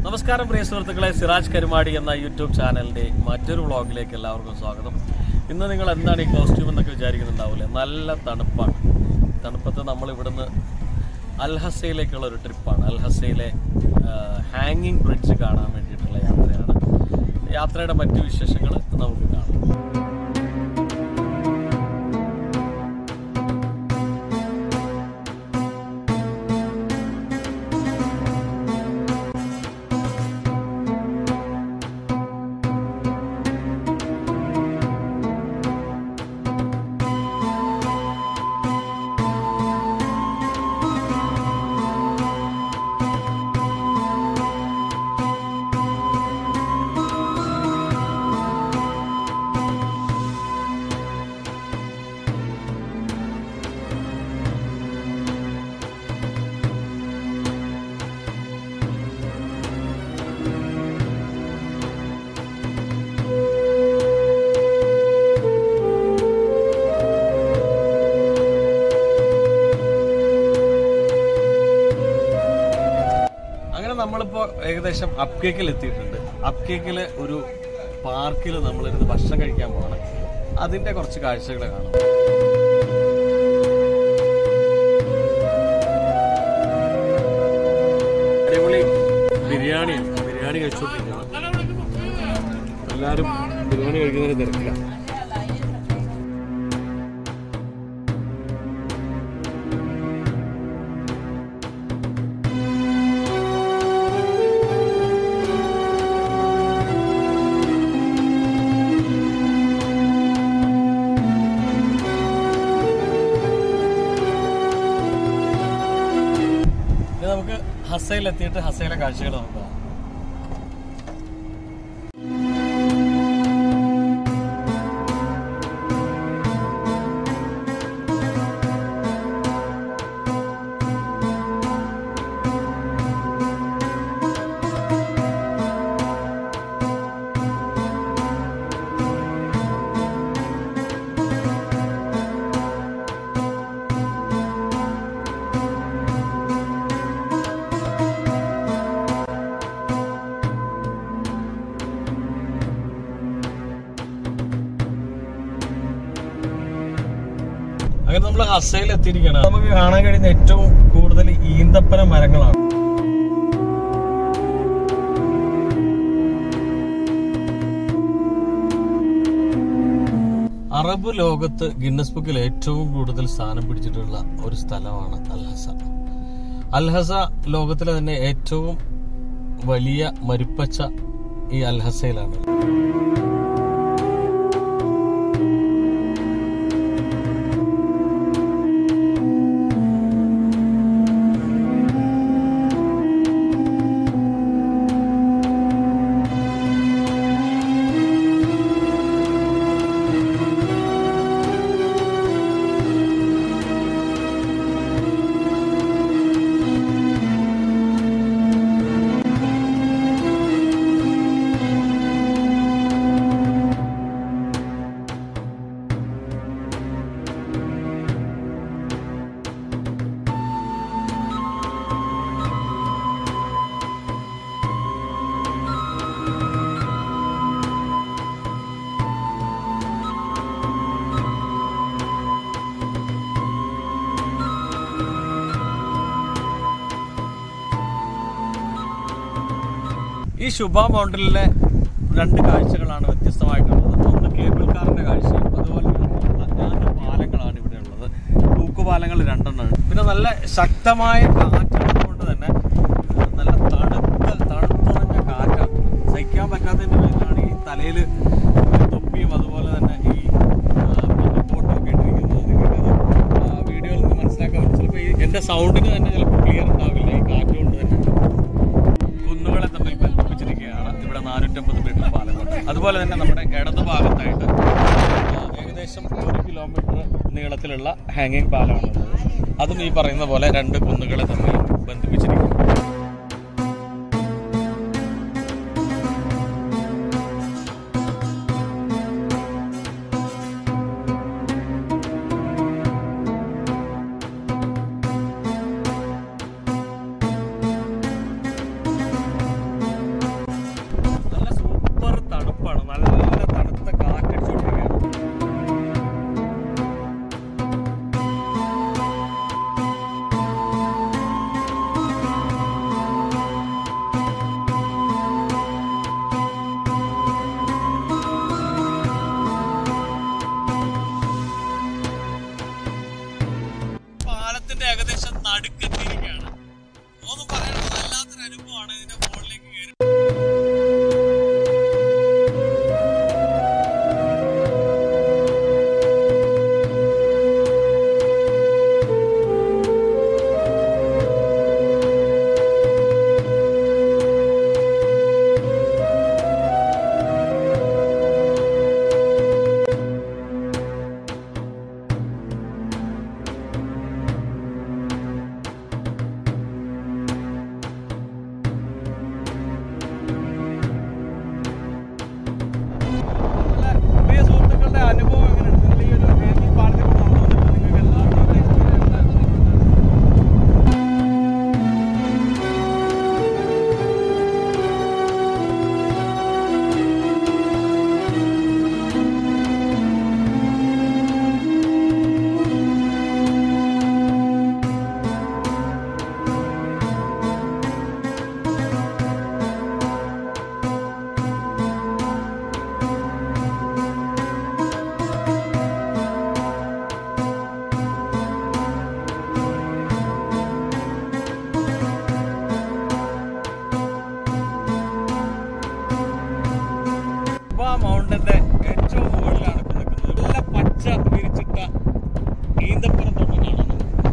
നമസ്കാരം പ്രിയ സുഹൃത്തുക്കളെ സിറാജ് കരുമാടി എന്ന യൂട്യൂബ് ചാനലിന്റെ മറ്റൊരു വ്ളോഗിലേക്ക് എല്ലാവർക്കും സ്വാഗതം ഇന്ന് നിങ്ങൾ എന്താണ് ഈ കോസ്റ്റ്യൂം എന്നൊക്കെ വിചാരിക്കുന്നുണ്ടാവില്ലേ നല്ല തണുപ്പാണ് തണുപ്പത്ത് നമ്മൾ ഇവിടുന്ന് അൽഹസയിലേക്കുള്ള ഒരു ട്രിപ്പാണ് അൽഹസയിലെ ഹാങ്ങിങ് ബ്രിഡ്ജ് കാണാൻ വേണ്ടിയിട്ടുള്ള യാത്രയാണ് യാത്രയുടെ മറ്റു വിശേഷങ്ങൾ നമുക്ക് കാണാം അങ്ങനെ നമ്മളിപ്പോ ഏകദേശം അപ്കേക്കിൽ എത്തിയിട്ടുണ്ട് അപ്കേക്കില് ഒരു പാർക്കിൽ നമ്മളിരുന്ന് ഭക്ഷണം കഴിക്കാൻ പോകണം അതിന്റെ കുറച്ച് കാഴ്ചകൾ കാണാം അടിപൊളി ബിരിയാണിയാണ് ബിരിയാണി കഴിച്ചോണ്ടിരിക്കണം എല്ലാരും ബിരിയാണി കഴിക്കുന്നതിന് തിരക്കില്ല ഇനി നമുക്ക് ഹസയിൽ എത്തിയിട്ട് ഹസയിലെ കാഴ്ചകൾ നമുക്ക് കാണാം അങ്ങനെ നമ്മൾ ഹസയിൽ എത്തിയിരിക്കുകയാണ് നമുക്ക് കാണാൻ കഴിയുന്ന ഏറ്റവും കൂടുതൽ ഈന്തപ്പന മരങ്ങളാണ് അറബ് ലോകത്ത് ഗിന്നസ് ബുക്കിൽ ഏറ്റവും കൂടുതൽ സ്ഥാനം പിടിച്ചിട്ടുള്ള ഒരു സ്ഥലമാണ് അൽഹസ അൽഹസ ലോകത്തിലെ തന്നെ ഏറ്റവും വലിയ മരുപ്പച്ച ഈ അൽഹസയിലാണ് ഈ ശുഭ മൗണ്ടനിലെ രണ്ട് കാഴ്ചകളാണ് വ്യത്യസ്തമായിട്ടുള്ളത് ഒന്ന് കേബിൾ കാറിന്റെ കാഴ്ചയും അതുപോലെ തന്നെ അജ്ഞാത പാലങ്ങളാണ് ഇവിടെ ഉള്ളത് തൂക്കുപാലങ്ങൾ രണ്ടെണ്ണമാണ് പിന്നെ നല്ല ശക്തമായ കാറ്റുള്ളത് കൊണ്ട് തന്നെ ഏഹ്, നല്ല തണുത്ത തണുത്തുറഞ്ഞ കാറ്റാണ് സഹിക്കാൻ പറ്റാത്തതിന്റെ പേരിലാണ് ഈ തലയിൽ തൊപ്പിയും അതുപോലെ തന്നെ ഈ കോട്ടും ഒക്കെ ഇട്ടിരിക്കുന്നത് നിങ്ങൾക്കത് ആ, വീഡിയോയിൽ നിന്ന് മനസ്സിലാക്കാൻ പറ്റും ചിലപ്പോൾ ഈ എൻ്റെ സൗണ്ടിന് തന്നെ ചിലപ്പോൾ ക്ലിയർ ഉണ്ടാവില്ല ഈ കാറ്റ് കൊണ്ട് തന്നെ കുന്നുകളെ തമ്മിൽ ബന്ധിപ്പിച്ചിരിക്കുകയാണ് ഇവിടെ നാനൂറ്റമ്പത് മീറ്റർ പാലങ്ങൾ അതുപോലെ തന്നെ നമ്മുടെ ഇടതു ഭാഗത്തായിട്ട് ആ, ഏകദേശം ഒരു കിലോമീറ്റർ നീളത്തിലുള്ള ഹാങ്ങിങ് പാലമാണുള്ളത് അതും ഈ പറയുന്ന പോലെ രണ്ട് കുന്നുകളെ തമ്മിൽ ബന്ധിപ്പിച്ചിരിക്കുന്നു അതിന്റെ മുകളിലേക്ക് കയറി നല്ല പ്രിയ സുഹൃത്തുക്കളുടെ അനുഭവം എങ്ങനെയുണ്ട് നിങ്ങൾ ഈ ഒരു ഹാങ്ങിങ് പാലത്തിൽ കൂടെ നടന്നു വന്നിട്ട് നിങ്ങൾക്ക് എല്ലാവർക്കും ഒരു എക്സ്പീരിയൻസ് ആയിരുന്നു ഇപ്പൊ ആ മൗണ്ടന്റെ ഏറ്റവും മുകളിലാണ് ഇപ്പൊ നിൽക്കുന്നത് നല്ല പച്ച വിരിച്ചിട്ട ഈന്തപ്പുറം തോട്ടം കാണുന്നത്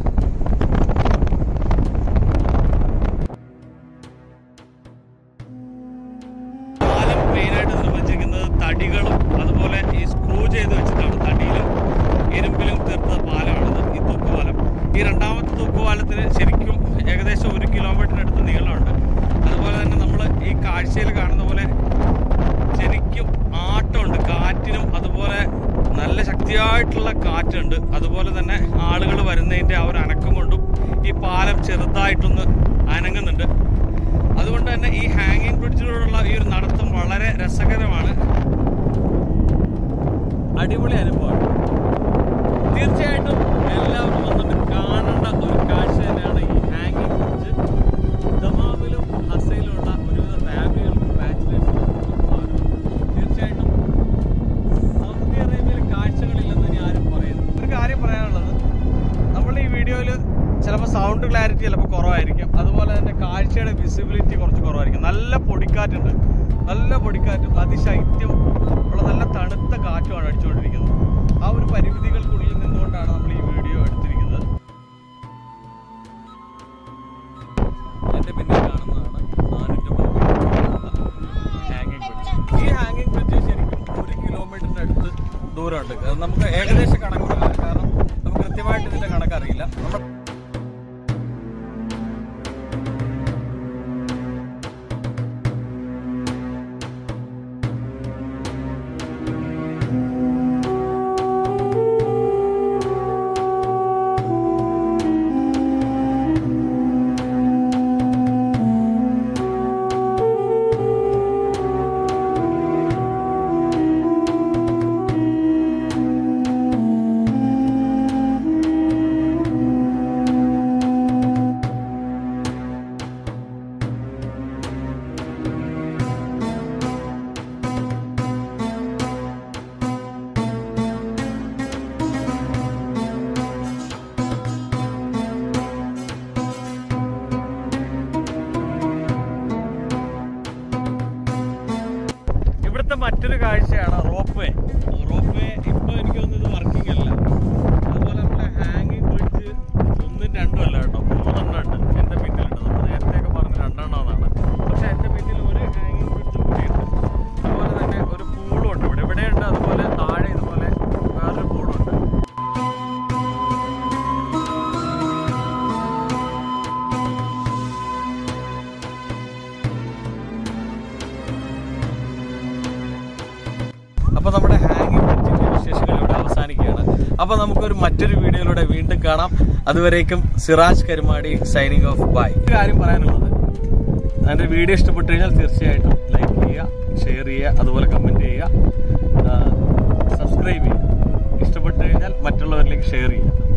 പാലം മെയിനായിട്ട് നിർമ്മിച്ചിരിക്കുന്നത് തടികളും അതുപോലെ ഈ സ്ക്രൂ ചെയ്ത് വെച്ചിട്ടാണ് തടിയിലും ഇരുമ്പിലും തീർത്ത പാലമാണിത് ഈ തൂക്കുപാലം ഈ രണ്ടാമത്തെ തൂക്കുപാലത്തിന് ശരിക്കും ഏകദേശം ഒരു കിലോമീറ്ററിനടുത്ത് നീളമുണ്ട് അതുപോലെ തന്നെ നമ്മൾ ഈ കാഴ്ചയിൽ കാണുന്ന പോലെ ശരിക്കും ആട്ടമുണ്ട് കാറ്റിനും അതുപോലെ നല്ല ശക്തിയായിട്ടുള്ള കാറ്റുണ്ട് അതുപോലെ തന്നെ ആളുകൾ വരുന്നതിൻ്റെ ആ ഒരു അനക്കം കൊണ്ടും ഈ പാലം ചെറുതായിട്ടൊന്ന് അനങ്ങുന്നുണ്ട് അതുകൊണ്ട് തന്നെ ഈ ഹാങ്ങിങ് ബ്രിഡ്ജിലൂടെയുള്ള ഈ ഒരു നടത്തം വളരെ രസകരമാണ് അടിപൊളി അനുഭവമാണ് തീർച്ചയായിട്ടും എല്ലാവരും വന്നിട്ട് കാണേണ്ട ഒരു കാഴ്ച തന്നെയാണ് ഈ ഹാങ്ങിങ് ബ്രിഡ്ജ് ദമാമിലും ഹസയിലുള്ള ഒരുവിധ ഫാമിലികൾക്കും ബാച്ചിലേഴ്സിനും തീർച്ചയായിട്ടും സൗദി അറേബ്യയിൽ കാഴ്ചകളില്ലെന്ന് ഇനി ആരും പറയുന്നു ഒരു കാര്യം പറയാനുള്ളത് നമ്മൾ ഈ വീഡിയോയിൽ ചിലപ്പോൾ സൗണ്ട് ക്ലാരിറ്റി ചിലപ്പോൾ കുറവായിരിക്കും അതുപോലെ തന്നെ കാഴ്ചയുടെ വിസിബിലിറ്റി കുറച്ച് കുറവായിരിക്കും നല്ല പൊടിക്കാറ്റുണ്ട് നല്ല പൊടിക്കാറ്റും അതിശൈത്യം ഉള്ള നല്ല തണുത്ത കാറ്റുമാണ് അടിച്ചുകൊണ്ടിരിക്കുന്നത് ആ ഒരു പരിമിതികൾക്കുള്ളിൽ നിന്നുകൊണ്ടാണ് നമ്മൾ ഈ വീഡിയോ എടുത്തിരിക്കുന്നത് എൻ്റെ പിന്നിൽ കാണുന്നതാണ് നാനൂറ്റമ്പത് ഹാങ്ങിങ് ബ്രിഡ്ജ് ഈ ഹാങ്ങിങ് ബ്രിഡ്ജ് ശരിക്കും ഒരു കിലോമീറ്ററിന്റെ അടുത്ത് ദൂരമുണ്ട് അത് നമുക്ക് ഏകദേശം കണക്ക് പറയാം കാരണം നമുക്ക് കൃത്യമായിട്ട് ഇതിന്റെ കണക്കറിയില്ല നമ്മൾ ഇവിടുത്തെ മറ്റൊരു കാഴ്ചയാണ് റോപ്പ് വേ റോപ്പ് വേ ഇപ്പോൾ എനിക്ക് തോന്നുന്നു ഇത് വർക്കിംഗ് അല്ല അതുപോലെ നമ്മുടെ ഹാങ്ങിങ് ബ്രിഡ്ജ് ഒന്നും രണ്ടും അല്ല കേട്ടോ മൂന്നെണ്ണം ഉണ്ട് എൻ്റെ പിന്നിലുണ്ട് നമ്മൾ നേരത്തെയൊക്കെ പറഞ്ഞ രണ്ടെണ്ണമെന്നാണ് പക്ഷേ എൻ്റെ പിന്നിൽ ഒരു ഹാങ്ങിങ് ബ്രിഡ്ജ് കൂടിയുണ്ട് അതുപോലെ തന്നെ ഒരു പൂളും ഉണ്ട് ഇവിടെ ഇവിടെയുണ്ട് അതുപോലെ താഴെ ഇതുപോലെ വേറൊരു പൂളുണ്ട് അപ്പോൾ നമ്മുടെ ഹാങ്ങിങ് ബ്രിഡ്ജിന്റെ വിശേഷങ്ങൾ ഇവിടെ അവസാനിക്കുകയാണ് അപ്പോൾ നമുക്കൊരു മറ്റൊരു വീഡിയോയിലൂടെ വീണ്ടും കാണാം അതുവരേക്കും Siraj Karumadi signing off bye കാര്യം പറയാനുള്ളത് എൻ്റെ വീഡിയോ ഇഷ്ടപ്പെട്ടു കഴിഞ്ഞാൽ തീർച്ചയായിട്ടും ലൈക്ക് ചെയ്യുക ഷെയർ ചെയ്യുക അതുപോലെ കമൻറ്റ് ചെയ്യുക സബ്സ്ക്രൈബ് ചെയ്യുക ഇഷ്ടപ്പെട്ടു കഴിഞ്ഞാൽ മറ്റുള്ളവരിലേക്ക് ഷെയർ ചെയ്യുക